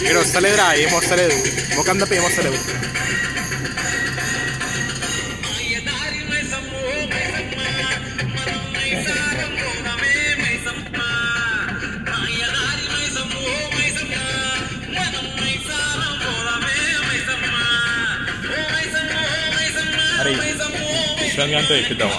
ఇక్కడ వస్తలేదురా ఏం వస్తలేదు ముఖం తప్ప ఏం వస్తలేవు అరే విశ్వంగాంతో ఎక్కిద్దామా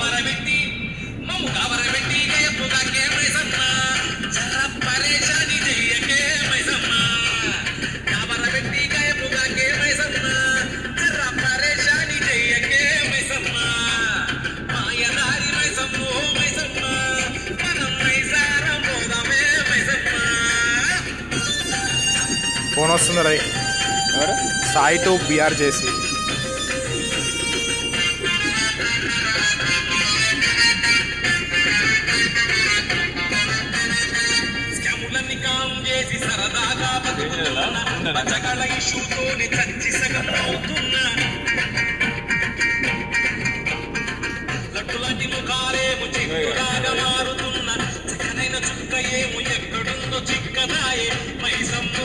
ఫోన్ వస్తుంది రే ఎవరు సాయి టు బిఆర్ చేసి స్కాములన్నీ కాం చేసి సరదాగా బతుకుతున్నా బచ్చగల ఇష్యూతోనే చచ్చి సగం అవుతున్నా లడ్డులాంటి ముఖాలేమో చిక్కులాగా మారుతున్నా చిక్కనైన చుక్క ఏమో ఎక్కడుందో చిక్కదాయే మైసమ్మో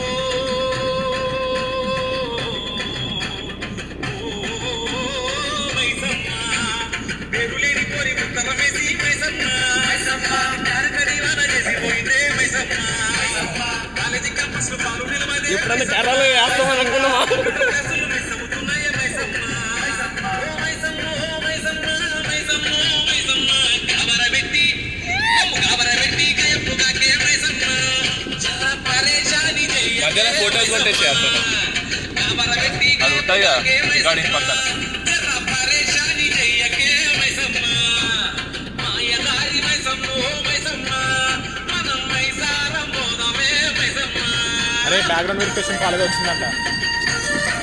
ఓ మైసమ్మ పేరులేని కోరి ఉత్తరమేసి మైసమ్మ మైసమ్మ కరివాన చేసి పోయిందే మైసమ్మ మైసమ్మ కాలేజీ క్యాంపస్ లో పాలు నిలబడి ఎప్పుడన్నా కేరళలో వేస్తామని అనుకున్నామా డ్రెస్సులు మిస్ అవుతున్నాయే మైసమ్మ ఓ మైసమ్మ ఓ మైసమ్మ మైసమ్మ మైసమ్మ గాబర పెట్టి కమ్ము గాబర పెట్టి కయప్పుగా కే మైసమ్మ జరా పరేషాని చెయ్య మధ్యలో ఫోటోలు కొట్టేసి అసలు గాబర పెట్టి అది ఉంటాయిగా గాడి పక్కన జరా పరేషాని చెయ్యకే మైసమ్మ మాయదారి మైసమ్మ ఓ మైసమ్మ మనం మైసారం పోదామే మైసమ్మ అరే బ్యాక్గ్రౌండ్ వెరిఫికేషన్ కాలేజ్ వచ్చిందంట